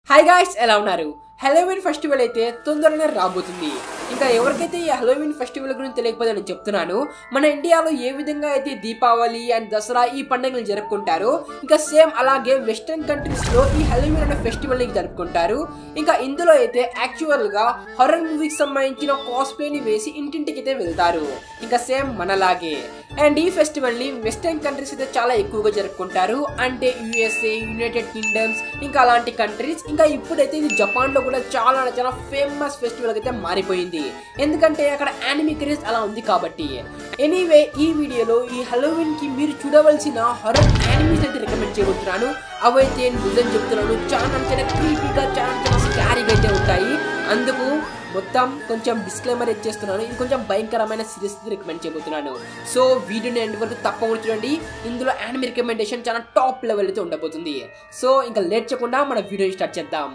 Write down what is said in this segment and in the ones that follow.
hi guys ఎలా ఉన్నారు Halloween festival అయితే తొందరనే రాబోతుంది ఇంకా ఎవరికైతే ఈ హలోవిన్ ఫెస్టివల్ గురించి తెలియకపోతే నేను చెప్తున్నాను మన ఇండియాలో ఏ విధంగా అయితే దీపావళి అండ్ దసరా ఈ పండుగలు జరుపుకుంటారో ఇంకా సేమ్ అలాగే వెస్ట్రన్ కంట్రీస్ లో ఈ హలోవిన్ అనే ఫెస్టివల్ ని జరుపుకుంటారు ఇంకా ఇందులో అయితే యాక్చువల్ గా హర్రర్ మూవీకి సంబంధించిన కాస్ప్లే ని వేసి ఇంటింటికి అయితే వెళ్తారు ఇంకా సేమ్ మనలాగే అండ్ ఈ ఫెస్టివల్ ని వెస్టర్న్ కంట్రీస్ అయితే చాలా ఎక్కువగా జరుపుకుంటారు అంటే యుఎస్ఏ యునైటెడ్ కింగ్డమ్స్ ఇంకా అలాంటి కంట్రీస్ ఇంకా ఇప్పుడైతే ఇది జపాన్ లో కూడా చాలా అంటే చాలా ఫేమస్ ఫెస్టివల్ అయితే మారిపోయింది ఎందుకంటే అక్కడ యానిమీ క్రేజ్ అలా ఉంది కాబట్టి ఎనీవే ఈ వీడియోలో ఈ హలోవిన్ కి మీరు చూడవలసిన హర్రర్ యానిమీస్ అయితే రికమెండ్ చేయబోతున్నాను అవైతే నిజం చెప్తున్నాను చాలా చాలా క్రీపీగా చాలా చాలా స్కారీగా అయితే ఉంటాయి అందుకు మొత్తం కొంచెం డిస్క్లైమర్ ఇచ్చేస్తున్నాను ఇది కొంచెం భయంకరమైన సిరీస్ రికమెండ్ చేయబోతున్నాను సో వీడియోని ఎండ్ వరకు తప్పకుండా చూడండి ఇందులో యానిమీ రికమెండేషన్ చాలా టాప్ లెవెల్ అయితే ఉండబోతుంది సో ఇంకా లేట్ చేయకుండా మన వీడియోని స్టార్ట్ చేద్దాం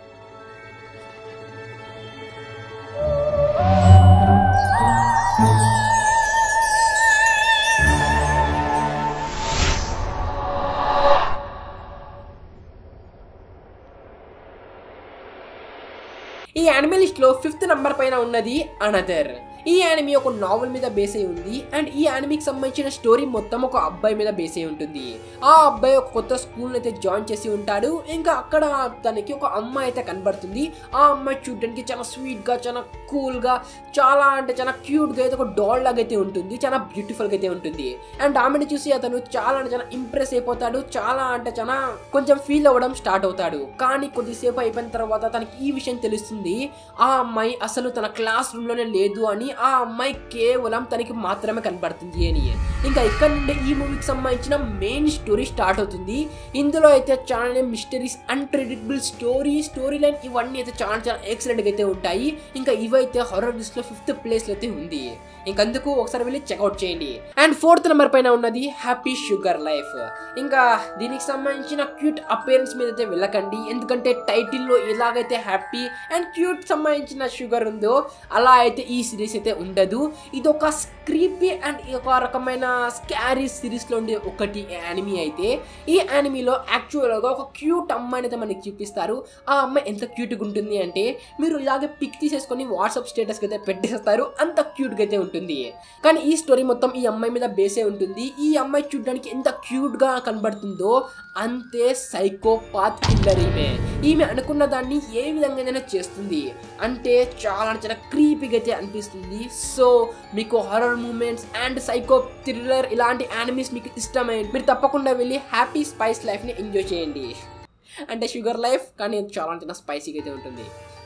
ఈ యానిమే లిస్ట్ లో ఫిఫ్త్ నంబర్ పైన ఉన్నది అనదర్ ఈ యానిమీ ఒక నావెల్ మీద బేస్ అయి ఉంది అండ్ ఈ యానిమీకి సంబంధించిన స్టోరీ మొత్తం ఒక అబ్బాయి మీద బేస్ అయి ఉంటుంది ఆ అబ్బాయి ఒక కొత్త స్కూల్ అయితే జాయిన్ చేసి ఉంటాడు ఇంకా అక్కడ తనకి ఒక అమ్మాయి అయితే కనబడుతుంది ఆ అమ్మాయి చూడడానికి చాలా స్వీట్ గా చాలా కూల్ గా చాలా అంటే చాలా క్యూట్ గా అయితే ఒక డాల్ లాగా అయితే ఉంటుంది చాలా బ్యూటిఫుల్ గా అయితే ఉంటుంది అండ్ ఆమెను చూసి అతను చాలా అంటే చాలా ఇంప్రెస్ అయిపోతాడు చాలా అంటే చాలా కొంచెం ఫీల్ అవ్వడం స్టార్ట్ అవుతాడు కానీ కొద్దిసేపు అయిపోయిన తర్వాత తనకి ఈ విషయం తెలుస్తుంది ఆ అమ్మాయి అసలు తన క్లాస్ రూమ్ లోనే లేదు అని ఆ అమ్మాయి కేవలం తనకి మాత్రమే కనబడుతుంది అని ఇంకా ఇక్కడ నుండి ఈ మూవీకి సంబంధించిన మెయిన్ స్టోరీ స్టార్ట్ అవుతుంది ఇందులో అయితే చాలా mysteries unpredictable story story line ఇవన్నీ అయితే చాలా చాలా ఎక్సలెంట్ గా అయితే ఉంటాయి ఇంకా ఇవైతే హర్రర్ లిస్ట్ లో ఫిఫ్త్ ప్లేస్ లో అయితే ఉంది ఇంకందుకు ఒకసారి వెళ్ళి చెక్అవుట్ చేయండి అండ్ ఫోర్త్ నెంబర్ పైన ఉన్నది హ్యాపీ షుగర్ లైఫ్ ఇంకా దీనికి సంబంధించిన క్యూట్ అపేరెన్స్ మీద అయితే వెళ్ళకండి ఎందుకంటే టైటిల్లో ఎలాగైతే హ్యాపీ అండ్ క్యూట్ సంబంధించిన షుగర్ ఉందో అలా అయితే ఈ సిరీస్ అయితే ఉండదు ఇది ఒక స్క్రీపీ అండ్ ఒక రకమైన స్కారీ సిరీస్లో ఉండే ఒకటి యానిమీ అయితే ఈ యానిమీలో యాక్చువల్గా ఒక క్యూట్ అమ్మాయిని అయితే మనకి చూపిస్తారు ఆ అమ్మాయి ఎంత క్యూట్గా ఉంటుంది అంటే మీరు ఇలాగే పిక్ తీసేసుకొని వాట్సాప్ స్టేటస్కి అయితే పెట్టేస్తారు అంత క్యూట్గా అయితే ఉంటుంది కానీ ఈ స్టోరీ మొత్తం ఈ అమ్మాయి మీద బేసే ఉంటుంది ఈ అమ్మాయి చూడడానికి ఎంత క్యూట్గా కనబడుతుందో అంతే సైకోపాత్ కిల్లర్ ఈమె ఈమె అనుకున్న దాన్ని ఏ విధంగానైనా చేస్తుంది అంటే చాలా చాలా క్రీపీగా అయితే అనిపిస్తుంది సో మీకు horror moments and psycho thriller ఇలాంటి యానిమీస్ మీకు ఇష్టమైన మీరు తప్పకుండా వెళ్ళి హ్యాపీ స్పైస్ లైఫ్ని ఎంజాయ్ చేయండి అంటే షుగర్ లైఫ్ కానీ చాలా చాలా స్పైసీగా అయితే ఉంటుంది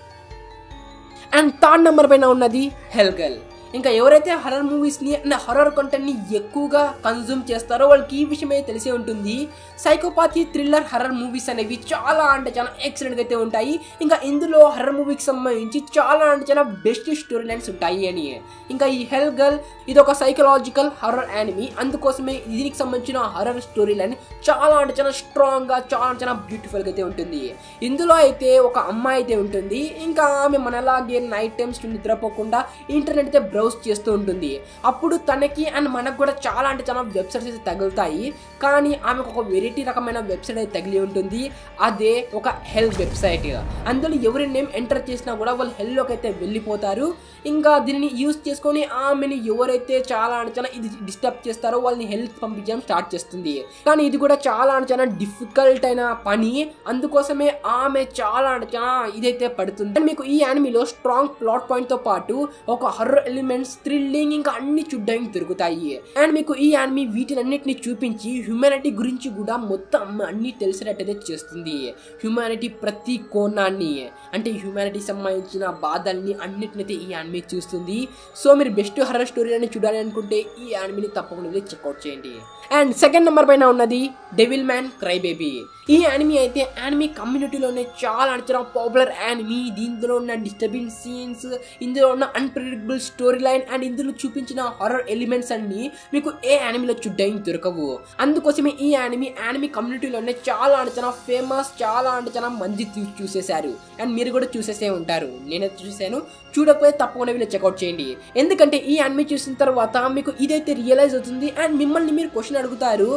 అండ్ థర్డ్ నెంబర్ పైన ఉన్నది హెల్గల్ ఇంకా ఎవరైతే హర్రర్ మూవీస్ని అండ్ హర్రర్ కంటెంట్ని ఎక్కువగా కన్జ్యూమ్ చేస్తారో వాళ్ళకి ఈ విషయమే తెలిసే ఉంటుంది సైకోపాతి థ్రిల్లర్ హర్రర్ మూవీస్ అనేవి చాలా అంటే చాలా ఎక్సలెంట్గా అయితే ఉంటాయి ఇంకా ఇందులో హర్రర్ మూవీకి సంబంధించి చాలా అంటే చాలా బెస్ట్ స్టోరీ లైన్స్ ఉంటాయి అని ఇంకా ఈ హెల్ గర్ల్ ఇది ఒక సైకలాజికల్ హర్రర్ యానిమీ అందుకోసమే దీనికి సంబంధించిన హర్రర్ స్టోరీ లైన్ చాలా అంటే చాలా స్ట్రాంగ్గా చాలా చాలా బ్యూటిఫుల్గా అయితే ఉంటుంది ఇందులో అయితే ఒక అమ్మాయి అయితే ఉంటుంది ఇంకా ఆమె మనలాగే నైట్ టైమ్స్ నిద్రపోకుండా ఇంటర్నెట్ అయితే బ్రౌజ్ చేస్తూ ఉంటుంది అప్పుడు తనకి అండ్ మనకు కూడా చాలా అంటే చాలా వెబ్సైట్స్ అయితే తగులుతాయి కానీ ఆమెకు ఒక వెరైటీ రకమైన వెబ్సైట్ అయితే తగిలి ఉంటుంది అదే ఒక హెల్ వెబ్సైట్ అందులో ఎవరి నేమ్ ఎంటర్ చేసినా కూడా వాళ్ళు హెల్లోకి అయితే వెళ్ళిపోతారు ఇంకా దీనిని యూస్ చేసుకొని ఆమెని ఎవరైతే చాలా అంటే చాలా ఇది డిస్టర్బ్ చేస్తారో వాళ్ళని హెల్త్ పంపించడం స్టార్ట్ చేస్తుంది కానీ ఇది కూడా చాలా అంటే చాలా డిఫికల్ట్ అయిన పని అందుకోసమే ఆమె చాలా అంటే చాలా ఇదైతే పడుతుంది అండ్ మీకు ఈ యానిమీలో స్ట్రాంగ్ ప్లాట్ పాయింట్ తో పాటు ఒక హర్రర్ ఎలిమెంట్స్ థ్రిల్లింగ్ ఇంకా అన్ని చూడ్డానికి దొరుకుతాయి అండ్ మీకు ఈ యానిమీ వీటినన్నిటిని చూపించి హ్యుమానిటీ గురించి కూడా మొత్తం అన్ని తెలిసినట్టయితే చేస్తుంది హ్యుమానిటీ ప్రతి కోణాన్ని అంటే హ్యుమానిటీ సంబంధించిన బాధల్ని అన్నిటినైతే ఈ యానిమీ చూస్తుంది సో మీరు బెస్ట్ హర్రర్ స్టోరీ అని చూడాలి అనుకుంటే ఈ యానిమీని తప్పకుండా వెళ్ళి చెక్అవుట్ చేయండి అండ్ సెకండ్ నెంబర్ పైన ఉన్నది డెవిల్ మ్యాన్ క్రై బేబీ ఈ యానిమీ అయితే యానిమీ కమ్యూనిటీలోనే చాలా అంటే చాలా పాపులర్ యానిమీ దీంట్లో ఉన్న డిస్టర్బింగ్ సీన్స్ ఇందులో ఉన్న అన్ప్రెడిక్టబుల్ స్టోరీ లైన్ అండ్ ఇందులో చూపించిన హారర్ ఎలిమెంట్స్ అన్ని మీకు ఏ యానిమీలో చూడ్డానికి దొరకవు అందుకోసమే ఈ యానిమీ యానిమీ కమ్యూనిటీలోనే చాలా అంటే చాలా ఫేమస్ చాలా అంటే చాలా మంది చూ- చూసేశారు అండ్ మీరు కూడా చూసేసే ఉంటారు నేనైతే చూసాను చూడకపోతే తప్పకుండా వీళ్ళు చెక్అవుట్ చేయండి ఎందుకంటే ఈ యానిమీ చూసిన తర్వాత మీకు ఇదైతే రియలైజ్ అవుతుంది అండ్ మిమ్మల్ని మీరు క్వశ్చన్ అడుగుతారు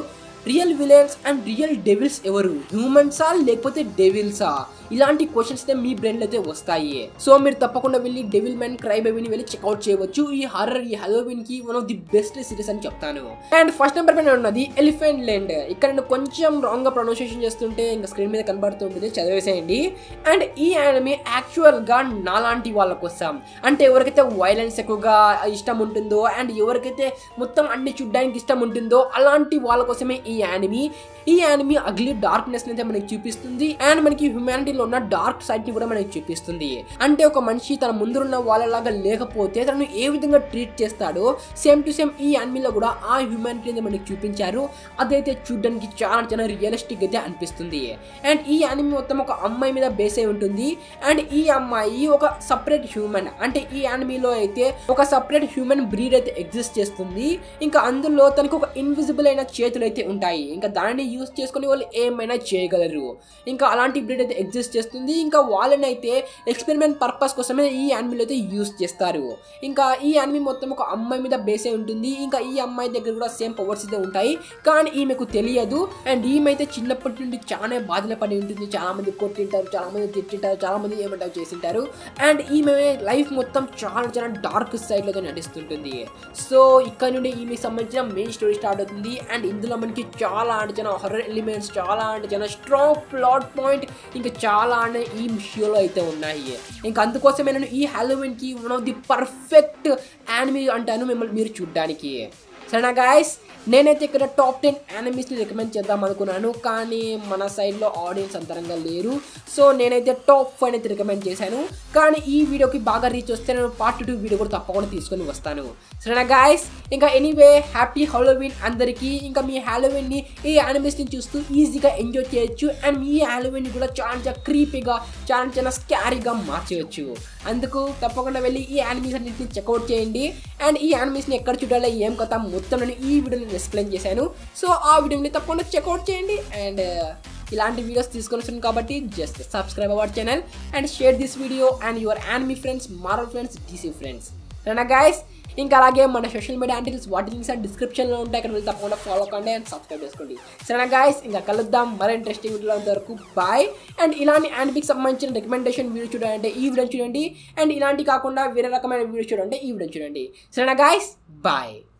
real villains and real devils ఎవరు హ్యూమన్సా లేకపోతే డెవిల్సా ఇలాంటి క్వశ్చన్స్ మీ బ్రెయిన్ అయితే వస్తాయి సో మీరు తప్పకుండా వెళ్ళి డెవిల్ మ్యాన్ క్రై బేబీని వెళ్ళి చెక్అవుట్ చేయవచ్చు ఈ హారర్ ఈ హలోవిన్ కి one of the best series అని చెప్తాను అండ్ ఫస్ట్ నెంబర్ పైన ఉన్నది ఎలిఫెంట్ ల్యాండ్ ఇక్కడ నేను కొంచెం రాంగ్ గా ప్రొనౌన్సియేషన్ చేస్తుంటే ఇంకా స్క్రీన్ మీద కనబడుతుంటుంది చదివేసేయండి అండ్ ఈ యానిమే యాక్చువల్ గా నాలాంటి వాళ్ళ కోసం అంటే ఎవరికైతే వైలెన్స్ ఎక్కువగా ఇష్టం ఉంటుందో అండ్ ఎవరికైతే మొత్తం అన్ని చూడ్డానికి ఇష్టం ఉంటుందో అలాంటి వాళ్ళ కోసమే ఈ యానిమి ఈ యానిమి అగ్లీ డార్క్నెస్ అయితే మనకి చూపిస్తుంది అండ్ మనకి హ్యుమానిటీలో ఉన్న డార్క్ సైడ్ ని కూడా మనకి చూపిస్తుంది అంటే ఒక మనిషి తన ముందున్న వాళ్ళలాగా లేకపోతే తనను ఏ విధంగా ట్రీట్ చేస్తాడో సేమ్ టు సేమ్ ఈ యానిమీలో కూడా ఆ హ్యుమానిటీ మనకి చూపించారు అదైతే చూడడానికి చాలా చాలా రియలిస్టిక్ అయితే అనిపిస్తుంది అండ్ ఈ యానిమీ మొత్తం ఒక అమ్మాయి మీద బేస్ అయి ఉంటుంది అండ్ ఈ అమ్మాయి ఒక సపరేట్ హ్యూమన్ అంటే ఈ యానిమీలో అయితే ఒక సపరేట్ హ్యూమన్ బ్రీడ్ అయితే ఎగ్జిస్ట్ చేస్తుంది ఇంకా అందులో తనకు ఒక ఇన్విజిబుల్ అయిన చేతులు అయితే ఉంటాయి ఇంకా దానిని యూస్ చేసుకొని వాళ్ళు ఏమైనా చేయగలరు ఇంకా అలాంటి బ్రీడ్ అయితే ఎగ్జిస్ట్ చేస్తుంది ఇంకా వాళ్ళని అయితే ఎక్స్పెరిమెంట్ పర్పస్ కోసమే ఈ యానిమీలో అయితే యూస్ చేస్తారు ఇంకా ఈ యానిమీ మొత్తం ఒక అమ్మాయి మీద బేస్ అయి ఉంటుంది ఇంకా ఈ అమ్మాయి దగ్గర కూడా సేమ్ పవర్స్ అయితే ఉంటాయి కానీ ఈమెకు తెలియదు అండ్ ఈమె అయితే చిన్నప్పటి నుండి చాలా బాధలు పడి ఉంటుంది చాలా మంది కొట్టింటారు చాలా మంది తిట్టింటారు చాలా మంది ఏమంటారు చేసింటారు అండ్ ఈమె లైఫ్ మొత్తం చాలా చాలా డార్క్ సైడ్ లో నడుస్తుంటుంది సో ఇక్కడ నుండి ఈమెకి సంబంధించిన మెయిన్ స్టోరీ స్టార్ట్ అవుతుంది అండ్ ఇందులో మనకి చాలా అంటే చాలా హర్రర్ ఎలిమెంట్స్ చాలా అంటే చాలా స్ట్రాంగ్ ప్లాట్ పాయింట్ ఇంకా చాలా అంటే ఈ షోలో అయితే ఉన్నాయి ఇంకా అందుకోసమే నేను ఈ హాలోవిన్ కి one of the perfect anime అంటాను మిమ్మల్ని మీరు చూడడానికి సరేనా గాయస్ నేనైతే ఇక్కడ టాప్ టెన్ యానిమీస్ని రికమెండ్ చేద్దాం అనుకున్నాను కానీ మన సైడ్లో ఆడియన్స్ అంతరంగా లేరు సో నేనైతే టాప్ ఫైవ్ అయితే రికమెండ్ చేశాను కానీ ఈ వీడియోకి బాగా రీచ్ వస్తే నేను పార్ట్ టూ వీడియో కూడా తప్పకుండా తీసుకొని వస్తాను సరేనా గాయస్ ఇంకా ఎనీవే హ్యాపీ హాలోవిన్ అందరికీ ఇంకా మీ హాలోవిన్ని ఈ యానిమీస్ని చూస్తూ ఈజీగా ఎంజాయ్ చేయొచ్చు అండ్ మీ హాలోవిన్ని కూడా చాలా చాలా క్రీపీగా చాలా చాలా స్కారీగా మార్చేయచ్చు అందుకు తప్పకుండా వెళ్ళి ఈ యానిమీస్ అన్నింటిని చెక్అవుట్ చేయండి అండ్ ఈ యానిమీస్ని ఎక్కడ చూడాలో ఏం కథ మొత్తం నేను ఈ వీడియోని ఎక్స్ప్లెయిన్ చేశాను సో ఆ వీడియోని తప్పకుండా చెక్అవుట్ చేయండి అండ్ ఇలాంటి వీడియోస్ తీసుకొని వస్తున్నాను కాబట్టి just subscribe our channel and share this video and your anime friends Marvel friends DC friends రైనా గాయస్ ఇంకా అలాగే మన సోషల్ మీడియా హ్యాండిల్స్ వాటి లింక్స్ అండ్ డిస్క్రిప్షన్లో ఉంటాయి అక్కడ వెళ్ళి తప్పకుండా ఫాలో కండి అండ్ సబ్స్క్రైబ్ చేసుకోండి సరేనా గాయస్ ఇంకా కలుద్దాం మరో ఇంట్రెస్టింగ్ వీడియో వరకు బాయ్ అండ్ ఇలాంటి యానిమికి సంబంధించిన రికమెండేషన్ వీడియో చూడాలంటే ఈ వీడియో చూడండి అండ్ ఇలాంటి కాకుండా వేరే రకమైన వీడియో చూడాలంటే ఈ వీడియో చూడండి సరేనా గాయస్ బాయ్